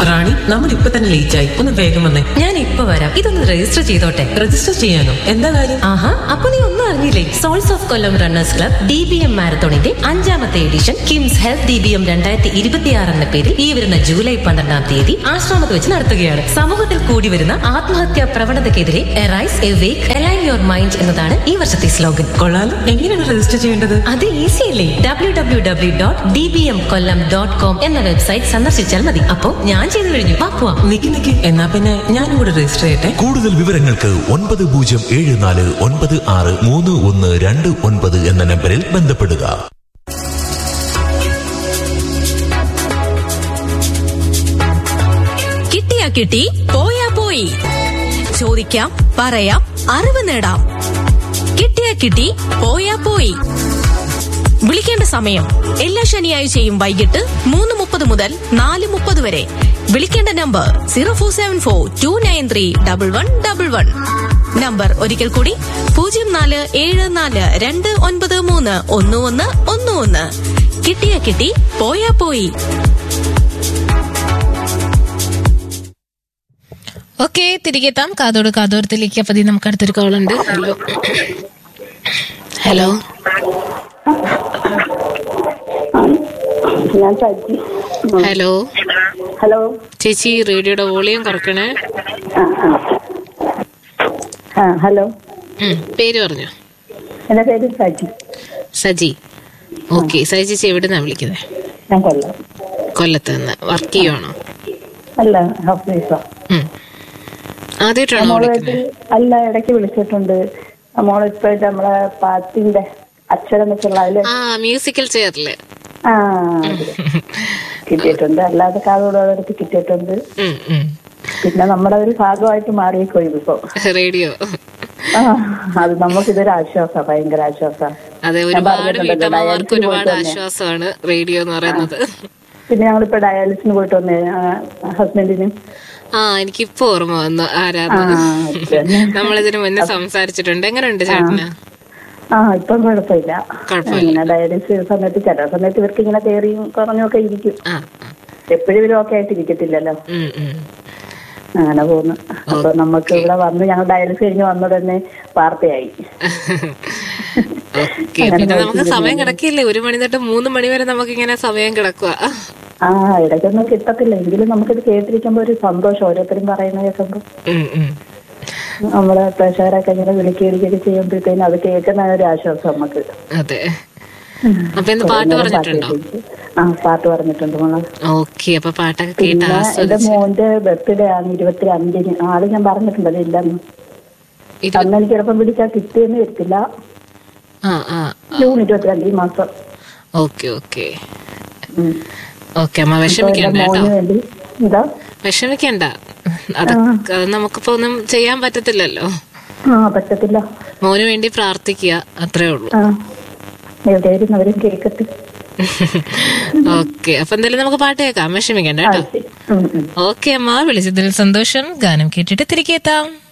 റാണി നമ്മൾ ഇപ്പൊ തന്നെ ലേറ്റ് ആയി ഒന്ന് വേഗം വന്നേ ഞാൻ ഇപ്പൊ വരാം ഇതൊന്ന് രജിസ്റ്റർ ചെയ്തോട്ടെ രജിസ്റ്റർ ചെയ്യാനോ എന്താ കാര്യം ആഹാ അപ്പൊ നീ ഒന്നും അറിഞ്ഞില്ലേ souls of Kollam runners club D B M മാരത്തോണിന്റെ അഞ്ചാമത്തെ edition KIMS health D B M രണ്ടായിരത്തി ഇരുപത്തിയാറ് എന്ന പേരിൽ ഈ വരുന്ന ജൂലൈ പന്ത്രണ്ടാം തീയതി ആശ്രമത്ത് വെച്ച് നടത്തുകയാണ് സമൂഹത്തിൽ കൂടി വരുന്ന ആത്മഹത്യാ പ്രവണതയ്ക്കെതിരെ arise awake align your mind എന്നതാണ് ഈ വർഷത്തെ സ്ലോഗൻ കൊള്ളാലോ എങ്ങനെയാണ് രജിസ്റ്റർ ചെയ്യേണ്ടത് അത് ഈസി അല്ലേ W W W dot D B M Kollam dot com എന്ന വെബ്സൈറ്റ് സന്ദർശിച്ചാൽ മതി അപ്പോ ഞാൻ ചെയ്തു കഴിഞ്ഞു വാ പോവാം നിക്ക് നിക്ക് എന്നാ പിന്നെ ഞാനും കൂടെ രജിസ്റ്റർ ചെയ്യട്ടെ കൂടുതൽ വിവരങ്ങൾക്ക് ഒൻപത് പൂജ്യം ഏഴ് നാല് ഒൻപത് ആറ് മൂന്ന് ഒന്ന് രണ്ട് ഒൻപത് എന്ന നമ്പറിൽ ബന്ധപ്പെടുക കിട്ടിയാ കിട്ടി പോയാ പോയി ചോദിക്കാം പറയാം അറിവ് നേടാം കിട്ടിയാ കിട്ടി പോയാ പോയി വിളിക്കേണ്ട സമയം എല്ലാ ശനിയാഴ്ചയും വൈകിട്ട് മൂന്ന് മുപ്പത് മുതൽ നാല് മുപ്പത് വരെ വിളിക്കേണ്ട number zero four seven four two nine three double one double one number ഒരിക്കൽ കൂടി പൂജ്യം നാല് ഏഴ് നാല് രണ്ട് ഒൻപത് മൂന്ന് ഒന്ന് ഒന്ന് ഒന്ന് ഒന്ന് കിട്ടിയാ കിട്ടി പോയാ പോയി ഓക്കെ തിരികെ എത്താം കാതോട് കാതോരത്തിലേക്ക് അപ്പൊ ദേ നമുക്ക് അടുത്തൊരു കോൾ ഉണ്ട് ഹലോ ഹലോ ഞാൻ സജി ഹലോ ഹലോ ചേച്ചി റേഡിയോയുടെ വോളിയം കുറക്കണേ ആ ആ ആ ഹലോ ഉം, പേര് പറഞ്ഞു എൻ്റെ പേര് സജി സജി ഓക്കെ സജി ചേച്ചി എവിടുന്നാ വിളിക്കുന്നത് ഞാൻ കൊല്ലം കൊല്ലത്ത് നിന്ന് വർക്ക് ചെയ്യുവാണോ അല്ല ഹൗസ് വൈഫാ ഉം. ആദ്യമായിട്ടാണോ മോളായിട്ട് വിളിക്കുന്നത് അല്ല ഇടയ്ക്ക് വിളിച്ചിട്ടുണ്ട് മോളിപ്പോ നമ്മളെ പാട്ടിന്റെ അക്ഷരം വെച്ചുള്ള അതില് ആ മ്യൂസിക്കൽ ചെയറില് ആ അതില് കിട്ടിയിട്ടുണ്ട് അല്ലാതെ കാതോട് അടുത്ത് കിട്ടിയിട്ടുണ്ട് ഉം, ഉം. പിന്നെ നമ്മുടെ ഒരു ഭാഗമായിട്ട് മാറിയേക്കോ ഇതിപ്പോ റേഡിയോ ആ അത് നമുക്കിതൊരു ആശ്വാസം ഭയങ്കര ആശ്വാസം അതെ ഞാൻ ഒരുപാട് പറഞ്ഞിട്ടുണ്ടല്ലോ, വീട്ടമ്മമാർക്ക് ഡയാലിസിന് ഒരുപാട് പോയിട്ട് വന്നേ. ആശ്വാസമാണ് റേഡിയോ എന്ന് പറയുന്നത് പിന്നെ ഞങ്ങളിപ്പോ ഡയാലിസിന് പോയിട്ട് വന്നേ ഹസ്ബൻഡിന് ആ എനിക്കിപ്പോ ഓർമ്മ വന്നു ആ ആരാധന തന്നെ. നമ്മളിതിന് മുന്നേ സംസാരിച്ചിട്ടുണ്ട് എങ്ങനെയുണ്ട് ചേട്ടന് ആ ഇപ്പം കുഴപ്പമില്ല കുഴപ്പമില്ല. ഇങ്ങനെ ഡയാലിസിസ് ചെയ്യുന്ന സമയത്ത് ചില സമയത്ത് ഇവർക്ക് ഇങ്ങനെ കയറിയും കുറഞ്ഞൊക്കെ ഇരിക്കും ആ ആ. എപ്പോഴും ഇവരും ഒക്കെ ആയിട്ട് ഇരിക്കത്തില്ലല്ലോ ഉം, ഉം. അങ്ങനെ പോകുന്നു അപ്പൊ നമുക്ക് ഇവിടെ വന്ന് ഞങ്ങൾ ഡയാലിസിസ് കഴിഞ്ഞ് വന്ന തന്നെ വാർത്തയായി ഓക്കെ പിന്നെ നമുക്ക് സമയം കിടക്കില്ലേ ഒരു മണി തൊട്ട് മൂന്ന് മണി വരെ നമുക്ക് ഇങ്ങനെ സമയം കിടക്കുക ആ ഇടയ്ക്കൊന്നും കിട്ടത്തില്ല എങ്കിലും നമുക്കിത് കേട്ടിരിക്കുമ്പോ ഒരു സന്തോഷം ഓരോരുത്തരും പറയുന്ന കേൾക്കുമ്പോ ഉം, ഉം. നമ്മളെ പ്രേക്ഷകരൊക്കെ ഇങ്ങനെ വിളിക്കുകയൊക്കെ ചെയ്യുമ്പോഴത്തേനും അത് കേൾക്കുന്ന ഒരു ആശ്വാസം നമുക്ക് അതെ അപ്പൊ ഇന്ന് പാട്ട് പറഞ്ഞിട്ടുണ്ടോ ആ പാട്ട് പറഞ്ഞിട്ടുണ്ട് മോളെ ഓക്കെ അപ്പൊ പാട്ടൊക്കെ കേട്ട് പിന്നെ എന്റെ ആസ്വദിച്ച് മോന്റെ ബർത്ത്ഡേ ആണ് ഇരുപത്തിരണ്ടിന് ആള് ഞാൻ പറഞ്ഞിട്ടുണ്ടല്ലോ ഇല്ലെന്ന് ഇരു- അന്ന് എനിക്ക് ചിലപ്പം പിടിച്ചാൽ കിട്ടിയെന്ന് വരത്തില്ല ആ ആ ജൂൺ ഇരുപത്തിരണ്ട് ഈ മാസം ഓക്കെ ഓക്കെ ഉം. ഓക്കെ അമ്മ അപ്പൊ എന്റെ വിഷമിക്കണ്ട കേട്ടോ മോന് വേണ്ടി എന്താ വിഷമിക്കണ്ട അത് അത് നമുക്കിപ്പോ ഒന്നും ചെയ്യാൻ പറ്റത്തില്ലല്ലോ ആ പറ്റത്തില്ല മോന് വേണ്ടി പ്രാർത്ഥിക്കുക അത്രേ ഉള്ളൂ ആ എവിടെയായിരുന്നു അവരും കേക്കട്ടെ ഓക്കെ അപ്പൊ എന്തായാലും നമുക്ക് പാട്ട് കേൾക്കാം വിഷമിക്കണ്ട ആ കേട്ടോ ശരി ഉം, ഉം. ഓക്കെ അമ്മ വിളിച്ചത് വിളിച്ചതിൽ സന്തോഷം ഗാനം കേട്ടിട്ട് തിരികെ എത്താം